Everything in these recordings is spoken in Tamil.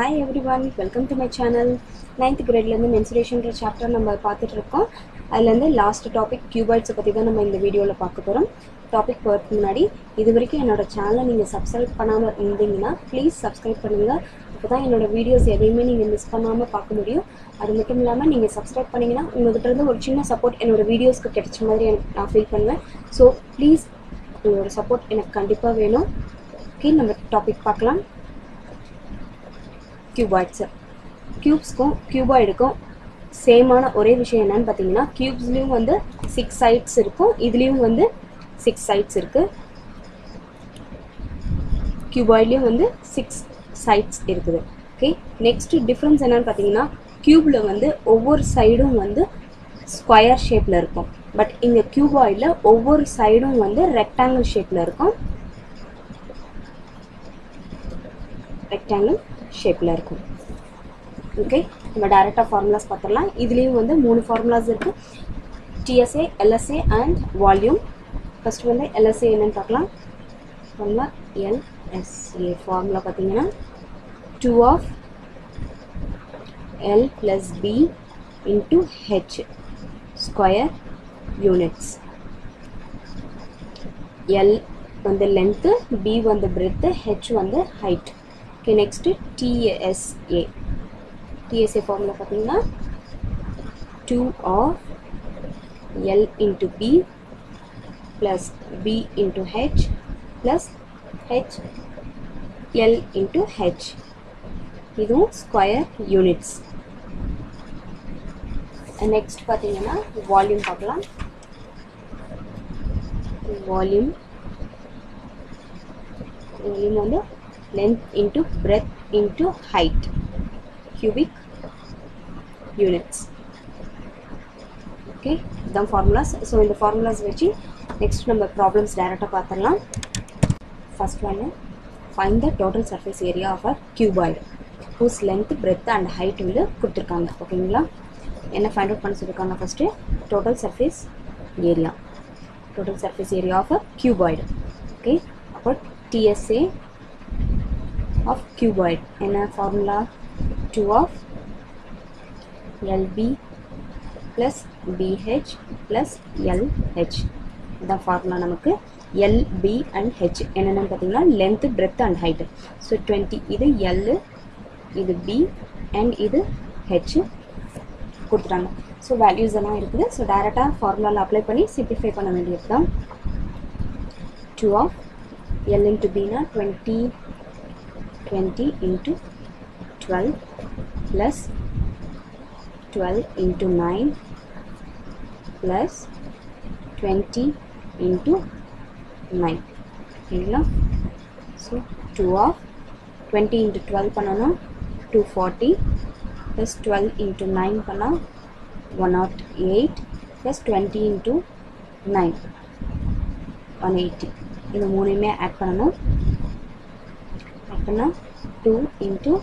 hi everyone welcome to my channel ninth கிரேட்லேருந்து மென்சுரேஷன்ற சாப்டர் நம்ம பார்த்துட்டு இருக்கோம் அதுலேருந்து லாஸ்ட் டாபிக் கியூபாய்ட்ஸை பற்றி தான் நம்ம இந்த வீடியோவில் பார்க்க போகிறோம் டாபிக் போகிறதுக்கு முன்னாடி இது வரைக்கும் என்னோட சேனலை நீங்கள் சப்ஸ்கிரைப் பண்ணாமல் இருந்தீங்கன்னா ப்ளீஸ் சப்ஸ்கிரைப் பண்ணுங்கள் அப்போ தான் என்னோட வீடியோஸ் எதையுமே நீங்கள் மிஸ் பண்ணாமல் பார்க்க முடியும் அது மட்டும் இல்லாமல் நீங்கள் சப்ஸ்கிரைப் பண்ணிங்கன்னா உங்கள்கிட்ட இருந்து ஒரு சின்ன சப்போர்ட் என்னோட வீடியோஸ்க்கு கிடைச்ச மாதிரி எனக்கு நான் ஃபீல் பண்ணுவேன் ஸோ ப்ளீஸ் உங்களோட சப்போர்ட் எனக்கு கண்டிப்பாக வேணும் ஓகே நம்ம டாபிக் பார்க்கலாம் கியூபாய்ட்ஸு க்யூப்ஸ்க்கும் கியூபாய்டுக்கும் சேமான ஒரே விஷயம் என்னன்னு பார்த்தீங்கன்னா க்யூப்ஸ்லேயும் வந்து சிக்ஸ் சைட்ஸ் இருக்கும் இதுலேயும் வந்து சிக்ஸ் சைட்ஸ் இருக்குது கியூபாய்ட்லேயும் வந்து சிக்ஸ் சைட்ஸ் இருக்குது ஓகே நெக்ஸ்ட் டிஃப்ரென்ஸ் என்னன்னு பார்த்தீங்கன்னா க்யூப்பில் வந்து ஒவ்வொரு சைடும் வந்து ஸ்கொயர் ஷேப்பில் இருக்கும் பட் இங்கே கியூபாய்டில் ஒவ்வொரு சைடும் வந்து ரெக்டாங்கிள் ஷேப்பில் இருக்கும் ரெக்டாங்கிள் ஷேப்பில் இருக்கும் ஓகே நம்ம டைரெக்டாக ஃபார்முலாஸ் பார்த்துடலாம் இதுலேயும் வந்து மூணு ஃபார்முலாஸ் இருக்குது TSA LSA and volume first வந்து எல்எஸ்ஏ என்னன்னு பார்க்கலாம் ஃபார்முலா எல்எஸ்ஏ ஃபார்முலா பார்த்தீங்கன்னா two of L plus B into H square units L வந்து லென்த்து பி வந்து பிரெத்து ஹெச் வந்து height okay next TSA TSA formula பார்த்தீங்கன்னா two of L into B plus B into H plus H L into H இதுவும் ஸ்கொயர் யூனிட்ஸ் நெக்ஸ்ட் பார்த்தீங்கன்னா வால்யூம் பார்க்கலாம் வால்யூம் வால்யூம் வந்து length into breadth into height cubic units okay இதுதான் ஃபார்முலாஸ் ஸோ இந்த ஃபார்முலாஸ் வச்சு நெக்ஸ்ட் நம்ம ப்ராப்ளம்ஸ் டைரெக்டாக பார்த்துடலாம் ஃபர்ஸ்ட் ஒன்று find the total surface area of a cuboid whose length breadth and height வந்து கொடுத்துருக்காங்க ஓகேங்களா என்ன ஃபைண்ட் அவுட் பண்ண சொல்லியிருக்காங்க first total surface area total surface area of a cuboid okay அப்போ டிஎஸ்ஏ ஆஃப் கியூபாய்டு என்ன formula 2 of LB plus BH plus LH இதான் ஃபார்முலா நமக்கு LB and H என்னென்னு பார்த்தீங்கன்னா length breadth and height so twenty இது L இது B அண்ட் இது H கொடுத்துட்டாங்க ஸோ வேல்யூஸ் எல்லாம் இருக்குது ஸோ டேரெக்டாக ஃபார்முலாவில் அப்ளை பண்ணி சிம்பிளிஃபை பண்ண வேண்டியது தான் டூ ஆஃப் எல் இன்ட்டு பினா twenty twenty into 12 plus 12 into 9 plus 20 into 9 ஓகேங்களா so two of twenty into twelve பண்ணணும் two forty plus twelve into nine பண்ணால் one nought eight plus twenty into nine one eighty இது மூணையுமே ஆட் பண்ணணும் ஆட் பண்ணால் two into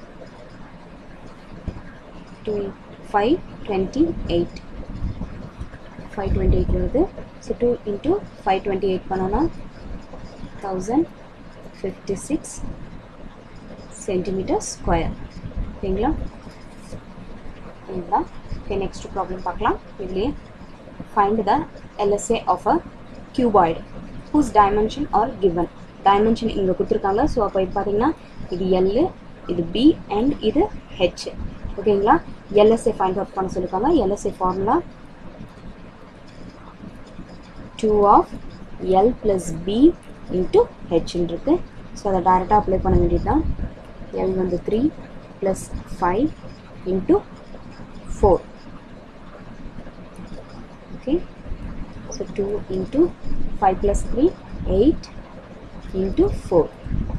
five twenty eight five twenty eight வருது so two into five twenty eight பண்ணோன்னா thousand fifty six centimetre square ஓகேங்களா இதுதான் ஓகே நெக்ஸ்ட் ப்ராப்ளம் பார்க்கலாம் இதுலேயே find the LSA of a cuboid whose dimension R given dimension இங்கே கொடுத்துருக்காங்க ஸோ அப்போ இது பார்த்தீங்கன்னா இது எல் இது பி அண்ட் இது ஹெச் ஓகேங்களா எல்எஸ்ஏ ஃபைண்ட் அவுட் பண்ண சொல்லியிருக்காங்க LSA formula two of L plus B into ஹெச்ன்னு இருக்கு ஸோ அதை டைரெக்டாக அப்ளை பண்ண வேண்டியது தான் எல் வந்து three plus five into four okay so two into five plus three eight into four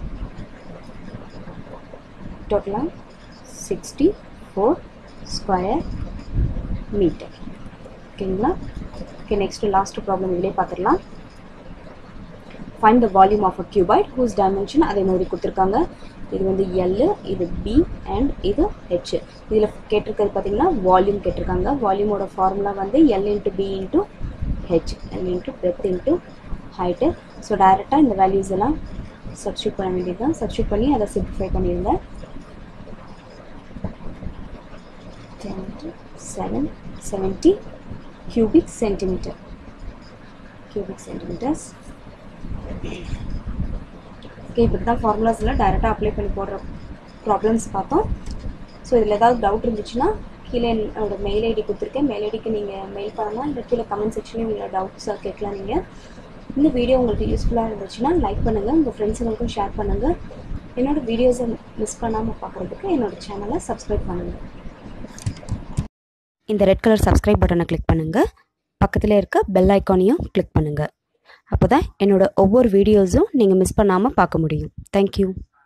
டோட்டலாக சிக்ஸ்டி ஃபோர் ஸ்கொயர் மீட்டர் ஓகேங்களா ஓகே நெக்ஸ்ட் லாஸ்ட் ப்ராப்ளம் இதிலே பார்த்துடலாம் find the volume of a cuboid whose dimension அதே மாதிரி கொடுத்துருக்காங்க இது வந்து எல் இது பி அண்ட் இது ஹெச் இதில் கேட்டிருக்கிறது பார்த்தீங்கன்னா வால்யூம் கேட்டிருக்காங்க வால்யூமோட ஃபார்முலா வந்து L into B into H L into breadth into height so டைரெக்டாக இந்த வேல்யூஸ் எல்லாம் சப்ஸ்டியூட் பண்ண வேண்டியது தான் சப்ஸ்டியூட் பண்ணி அதை சிம்பிளிஃபை பண்ணியிருந்தேன் seven seventy cubic centimeter cubic centimeters okay இப்படி தான் ஃபார்முலாஸில் டைரெக்டாக அப்ளை பண்ணி போடுற ப்ராப்ளம்ஸ் பார்த்தோம் ஸோ இதில் ஏதாவது டவுட் இருந்துச்சுன்னா கீழே என்னோட மெயில் ஐடி கொடுத்துருக்கேன் மெயில் ஐடிக்கு நீங்கள் மெயில் பண்ணலாம் இல்லை கீழே கமெண்ட் செக்ஷன்லேயும் உங்களை டவுட்ஸாக கேட்கலாம் நீங்கள் இந்த வீடியோ உங்களுக்கு யூஸ்ஃபுல்லாக இருந்துச்சுன்னா லைக் பண்ணுங்கள் உங்கள் ஃப்ரெண்ட்ஸுங்களுக்கும் ஷேர் பண்ணுங்கள் என்னோடய வீடியோஸை மிஸ் பண்ணாமல் பார்க்குறதுக்கு என்னோடய சேனலை சப்ஸ்கிரைப் பண்ணுங்கள் இந்த ரெட் கலர் சப்ஸ்கிரைப் பட்டனை கிளிக் பண்ணுங்கள் பக்கத்தில் இருக்க பெல் ஐக்கானையும் கிளிக் பண்ணுங்கள் அப்போ தான் என்னோடய ஒவ்வொரு வீடியோஸும் நீங்கள் மிஸ் பண்ணாமல் பார்க்க முடியும் தேங்க்யூ